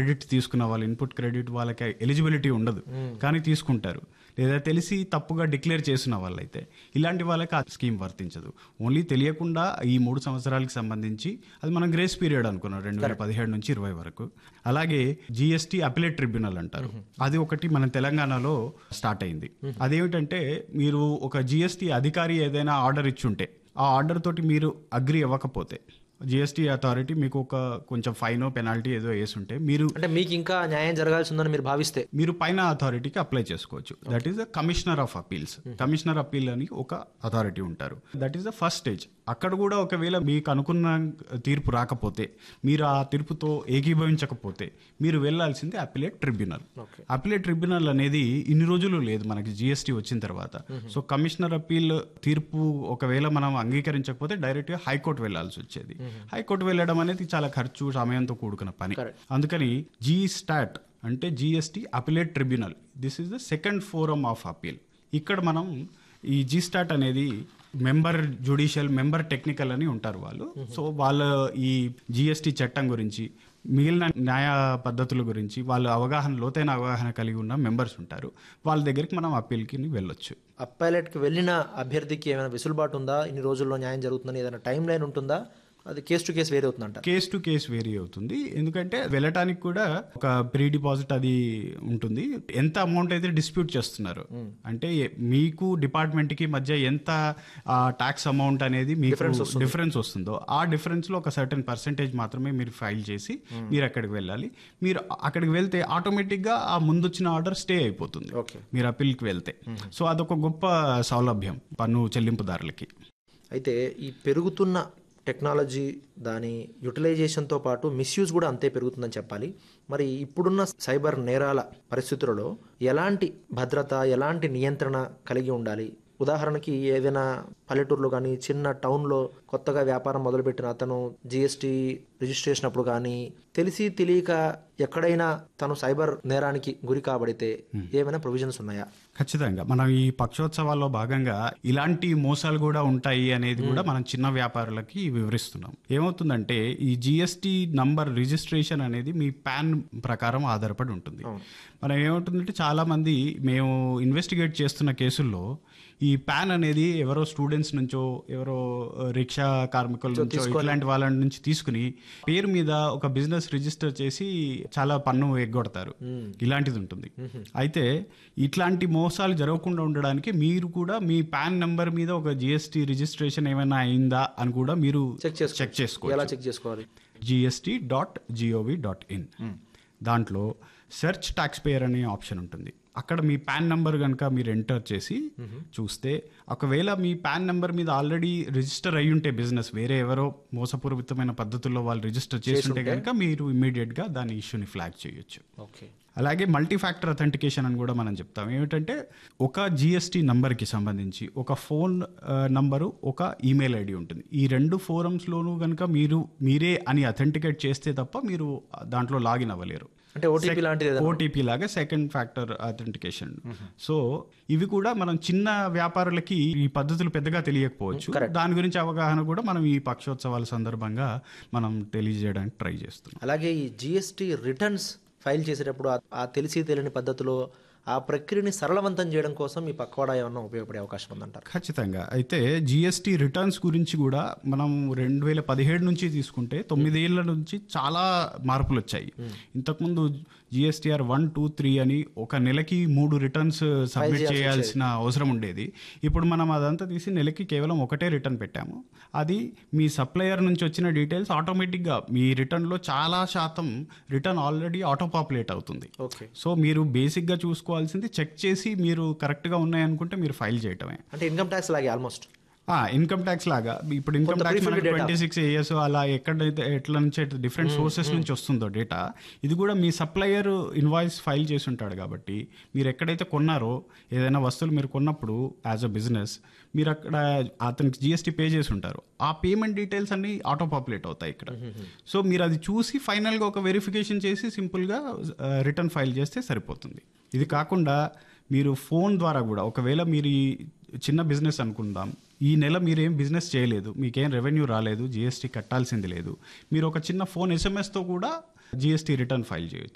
Credit తీసుకున్న వాళ్ళు input credit వాళ్ళకి ఎలిజిబిలిటీ ఉండదు కానీ తీసుకుంటారు లేదా తెలిసి తప్పుగా డిక్లేర్ చేసిన వాళ్ళైతే ఇలాంటి వాళ్ళకి ఆ స్కీమ్ వర్తించదు ఓన్లీ తెలియకుండా ఈ మూడు సంవత్సరాలకు సంబంధించి అది మనం గ్రేస్ పీరియడ్ అనుకున్నాం రెండు వేల పదిహేడు నుంచి ఇరవై వరకు అలాగే జిఎస్టీ అపిలేట్ ట్రిబ్యునల్ అంటారు అది ఒకటి మన తెలంగాణలో స్టార్ట్ అయింది అదేమిటంటే మీరు ఒక జిఎస్టీ అధికారి ఏదైనా ఆర్డర్ ఇచ్చుంటే ఆ ఆర్డర్ తోటి మీరు అగ్రి అవ్వకపోతే జిఎస్టీ అథారిటీ మీకు ఒక కొంచెం ఫైన్ పెనాల్టీ ఏదో వేసుంటే మీరు అంటే మీకు ఇంకా న్యాయం జరగాల్సి ఉందని మీరు భావిస్తే మీరు పైన అథారిటీకి అప్లై చేసుకోవచ్చు that is the commissioner of appeals commissioner appeal అని ఒక అథారిటీ ఉంటారు that is the first stage అక్కడ కూడా ఒకవేళ మీకు అనుకున్న తీర్పు రాకపోతే మీరు ఆ తీర్పుతో ఏకీభవించకపోతే మీరు వెళ్ళాల్సింది appellate tribunal Okay. Appellate tribunal అనేది ఇన్ని రోజులు లేదు మనకి జిఎస్టీ వచ్చిన తర్వాత సో కమిషనర్ అపీల్ తీర్పు ఒకవేళ మనం అంగీకరించకపోతే డైరెక్ట్గా హైకోర్టు వెళ్ళాల్సి వచ్చేది హైకోర్టు వెళ్ళడం అనేది చాలా ఖర్చు సమయంతో కూడుకున్న పని Correct. అందుకని జీ స్టాట్ అంటే GST appellate tribunal this is the second forum of appeal ఇక్కడ మనం ఈ జీ స్టాట్ అనేది మెంబర్ జుడిషియల్ మెంబర్ టెక్నికల్ అని ఉంటారు వాళ్ళు సో వాళ్ళ ఈ జిఎస్టీ చట్టం గురించి మిగిలిన న్యాయ పద్ధతుల గురించి వాళ్ళు అవగాహన లోతైన అవగాహన కలిగి ఉన్న మెంబర్స్ ఉంటారు వాళ్ళ దగ్గరికి మనం అప్పీల్కి వెళ్ళొచ్చు అప్పైలట్కి వెళ్ళిన అభ్యర్థికి ఏమైనా వెసులుబాటు ఉందా ఇన్ని రోజుల్లో న్యాయం జరుగుతుందని ఏదైనా టైం లైన్ ఉంటుందా అది కేసు టు కేసు వేరే అవుతుందంట కేస్ టు కేస్ వేరీ అవుతుంది ఎందుకంటే వెళ్ళటానికి కూడా ఒక ప్రీ డిపాజిట్ అది ఉంటుంది ఎంత అమౌంట్ అయితే డిస్ప్యూట్ చేస్తున్నారు అంటే ఎ- మీకు డిపార్ట్మెంట్ కి మధ్య ఎంత ట్యాక్స్ అమౌంట్ అనేది మీకు డిఫరెన్స్ వస్తుందో ఆ డిఫరెన్స్ లో ఒక సర్టన్ పర్సెంటేజ్ మాత్రమే మీరు ఫైల్ చేసి మీరు అక్కడికి వెళ్ళాలి మీరు అక్కడికి వెళ్తే ఆటోమేటిక్ గా ఆ ముందొచ్చిన ఆర్డర్ స్టే అయిపోతుంది ఓకే మీరు అప్పీల్కి వెళ్తే సో అదొక గొప్ప సౌలభ్యం పన్ను చెల్లింపుదారులకి అయితే ఈ పెరుగుతున్న టెక్నాలజీ దాని యూటిలైజేషన్తో పాటు మిస్యూజ్ కూడా అంతే పెరుగుతుందని చెప్పాలి మరి ఇప్పుడున్న సైబర్ నేరాల పరిస్థితులలో ఎలాంటి భద్రత ఎలాంటి నియంత్రణ కలిగి ఉండాలి ఉదాహరణకి ఏదైనా పల్లెటూరులో కానీ చిన్న టౌన్లో కొత్తగా వ్యాపారం మొదలుపెట్టిన అతను జిఎస్టీ రిజిస్ట్రేషన్ అప్పుడు కానీ తెలిసి తెలియక ఎక్కడైనా తను సైబర్ నేరానికి గురి కాబడితే ఏమైనా ప్రొవిజన్స్ ఉన్నాయా ఖచ్చితంగా మనం ఈ పక్షోత్సవాల్లో భాగంగా ఇలాంటి మోసాలు కూడా ఉంటాయి అనేది కూడా మనం చిన్న వ్యాపారులకి వివరిస్తున్నాం ఏమవుతుందంటే ఈ జిఎస్టి నంబర్ రిజిస్ట్రేషన్ అనేది మీ పాన్ ప్రకారం ఆధారపడి ఉంటుంది మనం ఏమవుతుందంటే చాలా మంది మేము ఇన్వెస్టిగేట్ చేస్తున్న కేసుల్లో ఈ పాన్ అనేది ఎవరో స్టూడెంట్స్ నుంచో ఎవరో ఆ, రిక్షా కార్మికుల నుంచో ఇట్లాంటి వాళ్ళ నుంచి తీసుకుని పేరు మీద ఒక బిజినెస్ రిజిస్టర్ చేసి చాలా పన్ను ఎగ్గొడతారు ఇలాంటిది ఉంటుంది అయితే ఇట్లాంటి మోసాలు జరగకుండా ఉండడానికి మీరు కూడా మీ పాన్ నెంబర్ మీద ఒక జిఎస్టి రిజిస్ట్రేషన్ ఏమైనా అయిందా అని కూడా మీరు చెక్ చేసుకో చెక్ చేసుకోవచ్చు ఎలా చెక్ చేసుకోవాలి GST dot gov dot in దాంట్లో సెర్చ్ ట్యాక్స్ పేయర్ అనే ఆప్షన్ ఉంటుంది అక్కడ మీ పాన్ నెంబర్ కనుక మీరు ఎంటర్ చేసి చూస్తే ఒకవేళ మీ పాన్ నెంబర్ మీద ఆల్రెడీ రిజిస్టర్ అయి ఉంటే బిజినెస్ వేరే ఎవరో మోసపూరితమైన పద్ధతుల్లో వాళ్ళు రిజిస్టర్ చేస్తుంటే కనుక మీరు ఇమీడియట్ గా దాని ఇష్యూని ఫ్లాగ్ చేయొచ్చు ఓకే అలాగే మల్టీ ఫ్యాక్టర్ అథెంటికేషన్ అని కూడా మనం చెప్తాం ఏమిటంటే ఒక జిఎస్టీ నంబర్కి సంబంధించి ఒక ఫోన్ నంబరు ఒక ఈమెయిల్ ఐడి ఉంటుంది ఈ రెండు ఫోరమ్స్లోనూ కనుక మీరు మీరే అని అథెంటికేట్ చేస్తే తప్ప మీరు దాంట్లో లాగిన్ అవ్వలేరు అంటే ఓటీపీ లాంటిది ఏదైనా ఓటీపీ లాగా సెకండ్ ఫ్యాక్టర్ అథెంటికేషన్ సో ఇవి కూడా మనం చిన్న వ్యాపారులకి ఈ పద్ధతులు పెద్దగా తెలియకపోవచ్చు దాని గురించి అవగాహన కూడా మనం ఈ పక్షోత్సవాల సందర్భంగా మనం తెలియజేయడానికి ట్రై చేస్తున్నాం అలాగే ఈ జిఎస్టీ రిటర్న్స్ ఫైల్ చేసేటప్పుడు ఆ- ఆ తెలిసి తెలియని పద్ధతిలో ఆ ప్రక్రియని సరళవంతం చేయడం కోసం మీ పక్కవాడ ఏమన్నా ఉపయోగపడే అవకాశం ఉందంటారు ఖచ్చితంగా అయితే జిఎస్టీ రిటర్న్స్ గురించి కూడా మనం రెండు వేల పదిహేడు నుంచి తీసుకుంటే తొమ్మిదేళ్ల నుంచి చాలా మార్పులు వచ్చాయి ఇంతకుముందు జిఎస్టీఆర్ వన్ టూ త్రీ అని ఒక నెలకి మూడు రిటర్న్స్ సబ్మిట్ చేయాల్సిన అవసరం ఉండేది ఇప్పుడు మనం అదంతా తీసి నెలకి కేవలం ఒకటే రిటర్న్ పెట్టాము అది మీ సప్లయర్ నుంచి వచ్చిన డీటెయిల్స్ ఆటోమేటిక్గా మీ రిటర్న్లో చాలా శాతం రిటర్న్ ఆల్రెడీ ఆటో పాపులేట్ అవుతుంది ఓకే సో మీరు బేసిక్గా చూసుకోవాల్సింది చెక్ చేసి మీరు కరెక్ట్గా ఉన్నాయనుకుంటే మీరు ఫైల్ చేయటమే అంటే ఇన్కమ్ ట్యాక్స్ లాగే ఆల్మోస్ట్ ఇన్కమ్ ట్యాక్స్ లాగా ఇప్పుడు ఇన్కమ్ ట్యాక్స్ మనకి ట్వంటీ సిక్స్ ఇయర్స్ అలా ఎక్కడైతే ఎట్లా నుంచి డిఫరెంట్ సోర్సెస్ నుంచి వస్తుందో డేటా ఇది కూడా మీ సప్లయర్ ఇన్వాయిస్ ఫైల్ చేసి ఉంటాడు కాబట్టి మీరు ఎక్కడైతే కొన్నారో ఏదైనా వస్తువులు మీరు కొన్నప్పుడు యాజ్ అ బిజినెస్ మీరు అక్కడ అతనికి జిఎస్టీ పే చేసి ఉంటారు ఆ పేమెంట్ డీటెయిల్స్ అన్ని ఆటో పాపులేట్ అవుతాయి ఇక్కడ సో మీరు అది చూసి ఫైనల్గా ఒక వెరిఫికేషన్ చేసి సింపుల్గా రిటర్న్ ఫైల్ చేస్తే సరిపోతుంది ఇది కాకుండా మీరు ఫోన్ ద్వారా కూడా ఒకవేళ మీరు ఈ చిన్న బిజినెస్ అనుకుందాం ఈ నెల మీరేం బిజినెస్ చేయలేదు మీకేం రెవెన్యూ రాలేదు జిఎస్టీ కట్టాల్సింది లేదు మీరు ఒక చిన్న ఫోన్ ఎస్ఎంఎస్తో కూడా జిఎస్టీ రిటర్న్ ఫైల్ చేయొచ్చు